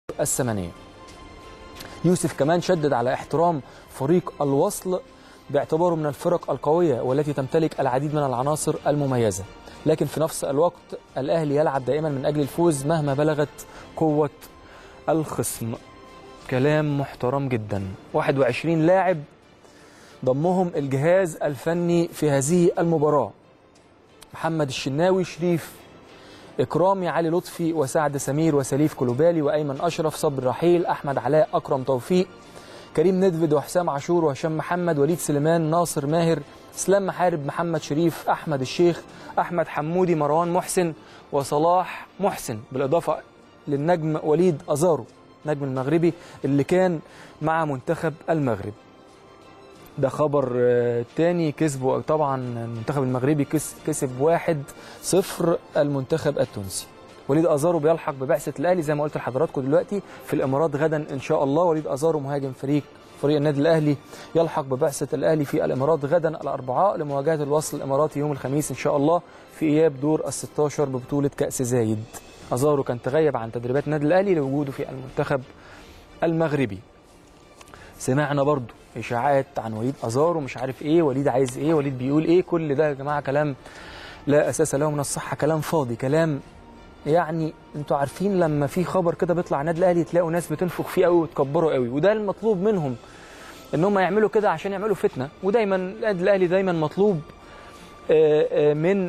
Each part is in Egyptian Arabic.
الثمانية يوسف كمان شدد على احترام فريق الوصل باعتباره من الفرق القوية والتي تمتلك العديد من العناصر المميزة لكن في نفس الوقت الأهلي يلعب دائما من أجل الفوز مهما بلغت قوة الخصم كلام محترم جدا 21 لاعب ضمهم الجهاز الفني في هذه المباراة محمد الشناوي شريف إكرامي علي لطفي وسعد سمير وسليف كلوبالي وأيمن أشرف صبري رحيل أحمد علاء أكرم توفيق كريم ندفد وحسام عاشور وهشام محمد وليد سليمان ناصر ماهر اسلام محارب محمد شريف احمد الشيخ احمد حمودي مروان محسن وصلاح محسن بالاضافه للنجم وليد ازارو نجم المغربي اللي كان مع منتخب المغرب ده خبر آه، تاني كسبوا طبعا المنتخب المغربي كس- كسب واحد صفر المنتخب التونسي وليد ازارو بيلحق ببعثه الاهلي زي ما قلت لحضراتكم دلوقتي في الامارات غدا ان شاء الله وليد ازارو مهاجم فريق فريق النادي الاهلي يلحق ببعثه الاهلي في الامارات غدا الاربعاء لمواجهه الوصل الاماراتي يوم الخميس ان شاء الله في اياب دور ال 16 ببطوله كاس زايد ازارو كان تغيب عن تدريبات النادي الاهلي لوجوده في المنتخب المغربي سمعنا برضو اشاعات عن وليد ازارو مش عارف ايه وليد عايز ايه وليد بيقول ايه كل ده يا جماعه كلام لا اساس له من الصحه كلام فاضي كلام يعني انتوا عارفين لما في خبر كده بيطلع عن النادي الاهلي تلاقوا ناس بتنفخ فيه قوي وتكبره قوي وده المطلوب منهم ان هم يعملوا كده عشان يعملوا فتنه ودايما النادي الاهلي دايما مطلوب آه، آه، من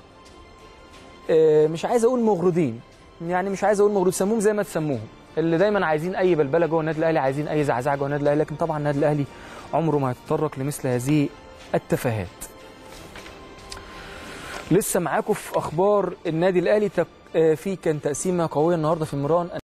آه، مش عايز اقول مغرضين يعني مش عايز اقول مغرض سموهم زي ما تسموهم اللي دايما عايزين اي بلبله جوه النادي الاهلي عايزين اي زعزعه جوه النادي الاهلي لكن طبعا النادي الاهلي عمره ما هيتطرق لمثل هذه التفاهات لسه معاكم في اخبار النادي الاهلي تك- آه، في كان تقسيمه قويه النهارده في مران